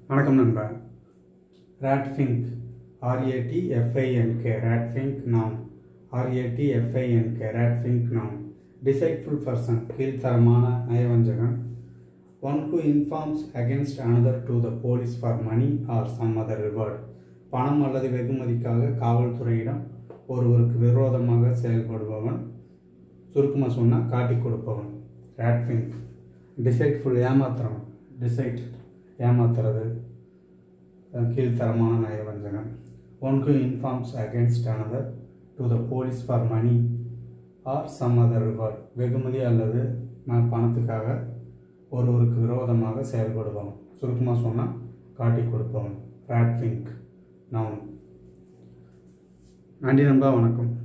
வணக்கம் நண்பா ராட்ஃபிங்க் ஆர்ஏடி எஃப்ஐஎன்கே ராட்ஃபிங்க் நாம் ஆர்ஏடி எஃப்ஐஎன்கே ராட்ஃபிங்க் நாம் டிசைட்ஃபுல் பர்சன் கீழ்த்தரமான நயவஞ்சகன் one who informs against another to the police for money or some other reward பணம் அல்லது வெகுமதிக்காக காவல்துறையிடம் ஒருவருக்கு விரோதமாக செயல்படுபவன் சுருக்கமாக சொன்னால் காட்டி கொடுப்பவன் ராட்ஃபிங்க் டிசைட்ஃபுல் ஏமாத்துறவன் டிசைட் ஏமாத்துறது அஹ் கீழ்த்தரமான நயவஞ்சகன் one who informs against another to the police for money or some other reward வெகுமதி அல்லது ம- பணத்துக்காக ஒருவருக்கு விரோதமாக செயல்படுபவன் சுருக்கமாக சொன்னால் காட்டி கொடுப்பவன் ராட்ஃபிங்க் நவுன் நன்றி நண்பா வணக்கம்